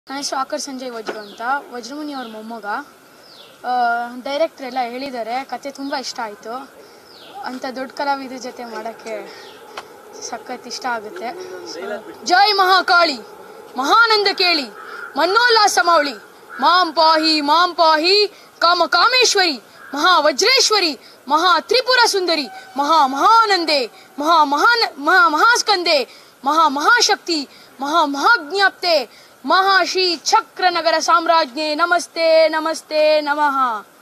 ನನ್ನ ಹೆಸರು ಆಕರ್ ಸಂಜಯ್ ವಜ್ರು ಅಂತ ವಜ್ರಮುನಿ ಅವ್ರ ಮೊಮ್ಮಗ ಡೈರೆಕ್ಟ್ರ್ ಎಲ್ಲ ಹೇಳಿದ್ದಾರೆ ಕತೆ ತುಂಬ ಇಷ್ಟ ಆಯಿತು ಅಂಥ ದೊಡ್ಡ ಕಲಾವಿದ್ರ ಜೊತೆ ಮಾಡೋಕ್ಕೆ ಸಖತ್ ಇಷ್ಟ ಆಗುತ್ತೆ ಜೈ ಮಹಾಕಾಳಿ ಮಹಾನಂದ ಕೇಳಿ ಮನ್ನೋಲ್ಲಾಸ ಮೌಳಿ ಮಾಂ ಪಾಹಿ ಮಾಂ ಪಾಹಿ ಕಾಮ ಕಾಮೇಶ್ವರಿ ಮಹಾ ವಜ್ರೇಶ್ವರಿ ಮಹಾ ತ್ರಿಪುರ ಸುಂದರಿ ಮಹಾ ಮಹಾನಂದೆ ಮಹಾ ಮಹಾನ ಮಹಾ ಮಹಾಸ್ಕಂದೆ ಮಹಾ ಮಹಾಶಕ್ತಿ ಮಹಾ ಮಹಾಜ್ಞಾಪ್ತೆ ಮಹಾಶ್ರೀ ಚಕ್ರನಗರ ಸಾಮ್ರಾಜ್ಞೆ ನಮಸ್ತೆ ನಮಸ್ತೆ ನಮಃ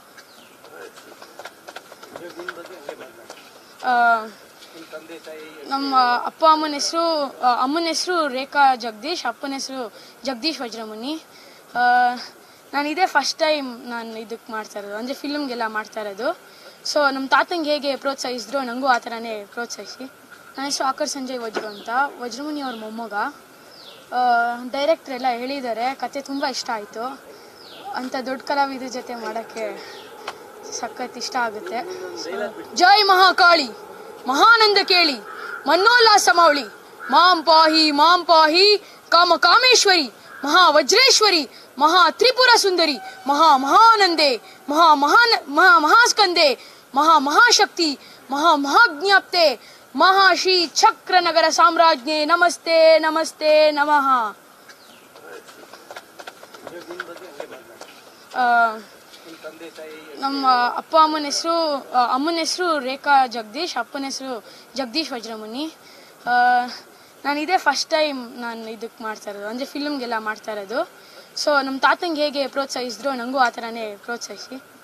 ಆ, ನಮ್ಮ ಅಪ್ಪ ಅಮ್ಮನ ಹೆಸರು ಅಮ್ಮನ ಹೆಸರು ರೇಖಾ ಜಗದೀಶ್ ಅಪ್ಪನ ಹೆಸರು ಜಗದೀಶ್ ವಜ್ರಮುನಿ ಆ, ನಾನು ಇದೇ ಫಸ್ಟ್ ಟೈಮ್ ನಾನು ಇದಕ್ಕೆ ಮಾಡ್ತಾ ಇರೋದು ಅಂದರೆ ಫಿಲ್ಮ್ಗೆಲ್ಲ ಮಾಡ್ತಾ ಇರೋದು ಸೊ ನಮ್ಮ ತಾತಂಗೆ ಹೇಗೆ ಪ್ರೋತ್ಸಾಹಿಸಿದ್ರು ನನಗೂ ಆ ಥರನೇ ಪ್ರೋತ್ಸಾಹಿಸಿ ನನ್ನ ಹೆಸರು ಆಕರ್ ಸಂಜಯ್ ವಜ್ರು ಅಂತ ವಜ್ರಮುನಿ ಅವ್ರ ಮೊಮ್ಮಗ ಡೈರೆಕ್ಟ್ರ್ ಎಲ್ಲ ಹೇಳಿದ್ದಾರೆ ಕತೆ ತುಂಬ ಇಷ್ಟ ಆಯಿತು ಅಂಥ ದೊಡ್ಡ ಕಲಾವಿದ್ರ ಜೊತೆ ಮಾಡೋಕ್ಕೆ ಸಖತ್ ಇಷ್ಟ ಆಗುತ್ತೆ ಜೈ ಮಹಾಕಾಳಿ ಮಹಾನಂದ ಕೇಳಿ ಮನ್ನೋಲ್ಲಾಸ ಮೌಳಿ ಮಾಂ ಪಾಹಿ ಮಾಂ ಪಾಹಿ ಕಾಮ ಕಾಮೇಶ್ವರಿ ಮಹಾ ವಜ್ರೇಶ್ವರಿ ಮಹಾ ತ್ರಿಪುರ ಸುಂದರಿ ಮಹಾ ಮಹಾನಂದೆ ಮಹಾ ಮಹಾನ ಮಹಾ ಮಹಾಸ್ಕಂದೆ ಮಹಾ ಮಹಾಶಕ್ತಿ ಮಹಾ ಮಹಾಜ್ಞಾಪ್ತೆ ಮಹಾಶ್ರೀ ಚಕ್ರನಗರ ಸಾಮ್ರಾಜ್ಞೆ ನಮಸ್ತೆ ನಮಸ್ತೆ ನಮಃ ಆ, ನಮ್ಮ ಅಪ್ಪ ಅಮ್ಮನ ಹೆಸರು ಅಮ್ಮನ ಹೆಸರು ರೇಖಾ ಜಗದೀಶ್ ಅಪ್ಪನ ಹೆಸರು ಜಗದೀಶ್ ವಜ್ರಮುನಿ ಆ, ನಾನು ಇದೇ ಫಸ್ಟ್ ಟೈಮ್ ನಾನು ಇದಕ್ಕೆ ಮಾಡ್ತಾ ಇರೋದು ಅಂದರೆ ಫಿಲ್ಮ್ಗೆಲ್ಲ ಮಾಡ್ತಾ ಇರೋದು ಸೊ ನಮ್ಮ ತಾತಂಗೆ ಹೇಗೆ ಪ್ರೋತ್ಸಾಹಿಸಿದ್ರು ನನಗೂ ಆ ಥರನೇ ಪ್ರೋತ್ಸಾಹಿಸಿ